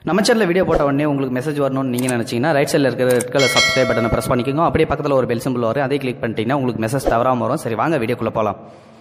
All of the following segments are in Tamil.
நம்ம சேனலில் வீடியோ போட்ட உடனே உங்களுக்கு மெசேஜ் வரணும்னு நீங்கள் நினச்சிங்கன்னா ரைட் சைடில் இருக்கிற ரெட் கலர் சப்ஸ்கிரைப் பட்டனை ப்ரெஸ் பண்ணிக்கோங்க அப்படியே பக்கத்தில் ஒரு பெல் சிம்பிள் வரும் அதே கிளிக் பண்ணிட்டீங்கன்னா உங்களுக்கு மெசேஜ் தவறாமல் வரும் சரி வாங்க வீடியோக்குள்ளே போகலாம்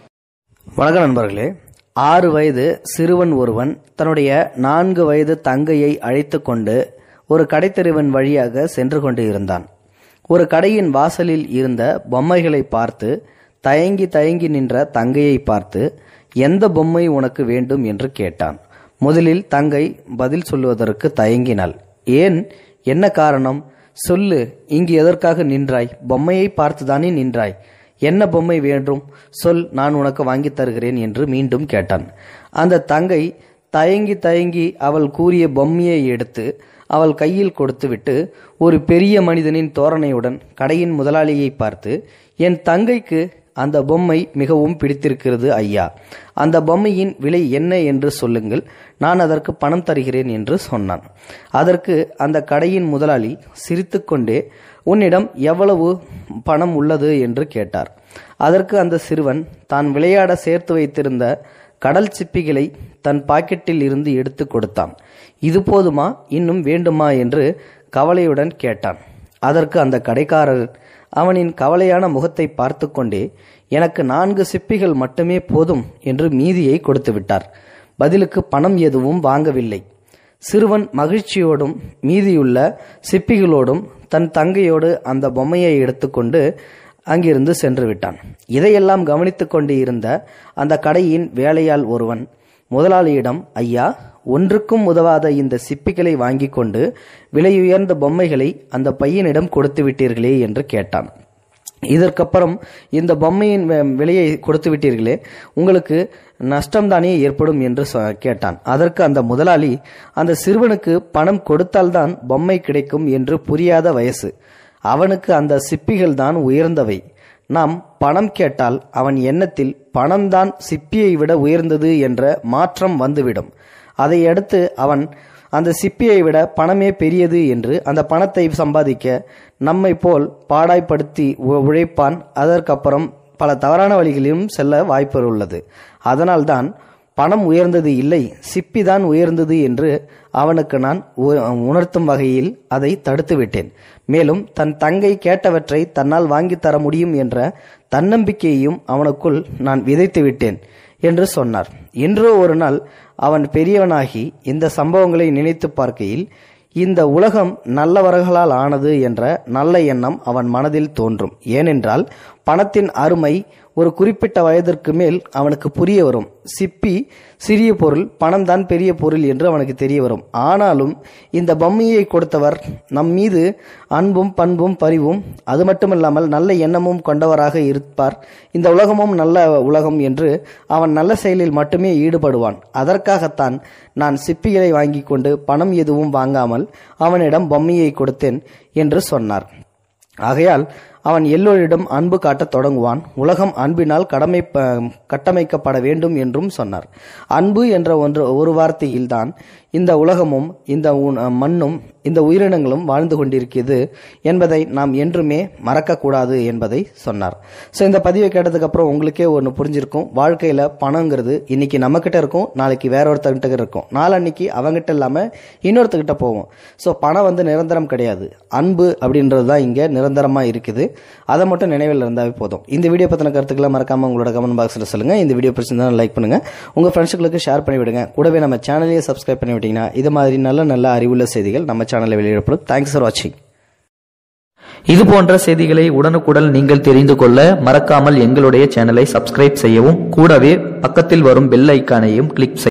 வணக்கம் நண்பர்களே ஆறு வயது சிறுவன் ஒருவன் தன்னுடைய நான்கு வயது தங்கையை அழைத்து கொண்டு ஒரு கடைத்தெருவன் வழியாக சென்று கொண்டு இருந்தான் ஒரு கடையின் வாசலில் இருந்த பொம்மைகளை பார்த்து தயங்கி தயங்கி நின்ற தங்கையை பார்த்து எந்த பொம்மை உனக்கு வேண்டும் என்று கேட்டான் முதலில் தங்கை பதில் சொல்லுவதற்கு தயங்கினாள் ஏன் என்ன காரணம் சொல்லு இங்கு எதற்காக நின்றாய் பொம்மையை பார்த்துதானே நின்றாய் என்ன பொம்மை வேண்டும் சொல் நான் உனக்கு வாங்கித் தருகிறேன் என்று மீண்டும் கேட்டான் அந்த தங்கை தயங்கி தயங்கி அவள் கூறிய பொம்மையை எடுத்து அவள் கையில் கொடுத்துவிட்டு ஒரு பெரிய மனிதனின் தோரணையுடன் கடையின் முதலாளியை பார்த்து என் தங்கைக்கு அந்த பொம்மை மிகவும் பிடித்திருக்கிறது ஐயா அந்த பொம்மையின் விலை என்ன என்று சொல்லுங்கள் நான் அதற்கு பணம் தருகிறேன் என்று சொன்னான் அதற்கு அந்த கடையின் முதலாளி சிரித்துக்கொண்டே உன்னிடம் எவ்வளவு பணம் உள்ளது என்று கேட்டார் அதற்கு அந்த சிறுவன் தான் விளையாட சேர்த்து வைத்திருந்த கடல் சிப்பிகளை தன் பாக்கெட்டில் இருந்து எடுத்து கொடுத்தான் இது போதுமா இன்னும் வேண்டுமா என்று கவலையுடன் கேட்டான் அதற்கு அந்த கடைக்காரர் அவனின் கவலையான முகத்தை பார்த்து கொண்டே எனக்கு நான்கு சிப்பிகள் மட்டுமே போதும் என்று மீதியை கொடுத்து விட்டார் பதிலுக்கு பணம் எதுவும் வாங்கவில்லை சிறுவன் மகிழ்ச்சியோடும் மீதியுள்ள சிப்பிகளோடும் தன் தங்கையோடு அந்த பொம்மையை எடுத்துக்கொண்டு அங்கிருந்து சென்று விட்டான் இதையெல்லாம் கவனித்துக் கொண்டு இருந்த அந்த கடையின் வேலையாள் ஒருவன் முதலாளியிடம் ஐயா ஒன்றுக்கும் உதவாத இந்த சிப்பிகளை வாங்கி கொண்டு விலையுயர்ந்த பொம்மைகளை அந்த பையனிடம் கொடுத்து விட்டீர்களே என்று கேட்டான் இதற்கப்புறம் இந்த பொம்மையின் வி- விலையை கொடுத்து விட்டீர்களே உங்களுக்கு நஷ்டம்தானே ஏற்படும் என்று சொ- கேட்டான் அதற்கு அந்த முதலாளி அந்த சிறுவனுக்கு பணம் கொடுத்தால்தான் பொம்மை கிடைக்கும் என்று புரியாத வயசு அவனுக்கு அந்த சிப்பிகள் தான் உயர்ந்தவை நாம் பணம் கேட்டால் அவன் எண்ணத்தில் பணம்தான் சிப்பியை விட உயர்ந்தது என்ற மாற்றம் வந்துவிடும் அதையடுத்து அவன் அந்த சிப்பியை விட பணமே பெரியது என்று அந்த பணத்தை சம்பாதிக்க நம்மை போல் பாடாய்ப்படுத்தி உ- உழைப்பான் அதற்கப்புறம் பல தவறான வழிகளிலும் செல்ல வாய்ப்பு உள்ளது அதனால்தான் பணம் உயர்ந்தது இல்லை சிப்பி தான் உயர்ந்தது என்று அவனுக்கு நான் உ- உணர்த்தும் வகையில் அதை தடுத்து விட்டேன் மேலும் தன் தங்கை கேட்டவற்றை தன்னால் வாங்கித் தர முடியும் என்ற தன்னம்பிக்கையையும் அவனுக்குள் நான் விதைத்து விட்டேன் என்று சொன்னார் இன்றோ ஒரு நாள் அவன் பெரியவனாகி இந்த சம்பவங்களை நினைத்து பார்க்கையில் இந்த உலகம் நல்லவர்களால் ஆனது என்ற நல்ல எண்ணம் அவன் மனதில் தோன்றும் ஏனென்றால் பணத்தின் அருமை ஒரு குறிப்பிட்ட வயதிற்கு மேல் அவனுக்கு புரிய வரும் சிப்பி சிறிய பொருள் பணம் தான் பெரிய பொருள் என்று அவனுக்கு தெரிய வரும் ஆனாலும் இந்த பொம்மையை கொடுத்தவர் நம் மீது அன்பும் பண்பும் பரிவும் அது மட்டுமில்லாமல் நல்ல எண்ணமும் கொண்டவராக இருப்பார் இந்த உலகமும் நல்ல உலகம் என்று அவன் நல்ல செயலில் மட்டுமே ஈடுபடுவான் அதற்காகத்தான் நான் சிப்பிகளை வாங்கி கொண்டு பணம் எதுவும் வாங்காமல் அவனிடம் பொம்மையை கொடுத்தேன் என்று சொன்னார் ஆகையால் அவன் எல்லோரிடம் அன்பு காட்டத் தொடங்குவான் உலகம் அன்பினால் கடமை ப- கட்டமைக்கப்பட வேண்டும் என்றும் சொன்னார் அன்பு என்ற ஒன்று ஒரு வார்த்தையில்தான் இந்த உலகமும் இந்த உ- மண்ணும் இந்த உயிரினங்களும் வாழ்ந்து கொண்டிருக்கிறது என்பதை நாம் என்றுமே மறக்கக்கூடாது என்பதை சொன்னார் ஸோ இந்த பதிவை கேட்டதுக்கு அப்புறம் உங்களுக்கே ஒன்று புரிஞ்சிருக்கும் வாழ்க்கையில் பணங்கிறது இன்னைக்கு நம்மக்கிட்ட இருக்கும் நாளைக்கு வேற ஒருத்தர்கிட்ட இருக்கும் நாளன்னைக்கு அவங்ககிட்ட இல்லாமல் இன்னொருத்தர்கிட்ட போவோம் ஸோ பணம் வந்து நிரந்தரம் கிடையாது அன்பு அப்படின்றது தான் இங்கே நிரந்தரமாக இருக்குது அதை மட்டும் நினைவில் இருந்தாவே போதும் இந்த வீடியோ பற்றின கருத்துக்களை மறக்காமல் உங்களோட கமெண்ட் பாக்ஸில் சொல்லுங்கள் இந்த வீடியோ பிடிச்சிருந்தா லைக் பண்ணுங்கள் உங்கள் ஃப்ரெண்ட்ஸுகளுக்கு ஷேர் பண்ணி விடுங்க கூடவே நம்ம சேனலையே சப்ஸ்கிரைப் பண்ணி விட்டீங்கன்னா இது மாதிரி நல்ல நல்ல அறிவுள்ள செய்திகள் நம்ம சேனலில் வெளியிடப்படும் தேங்க்ஸ் ஃபார் வாட்சிங் இது போன்ற செய்திகளை உடனுக்குடன் நீங்கள் தெரிந்து கொள்ள மறக்காமல் எங்களுடைய சேனலை சப்ஸ்கிரைப் செய்யவும் கூடவே பக்கத்தில் வரும் பெல் ஐக்கானையும் கிளிக் செய்யவும்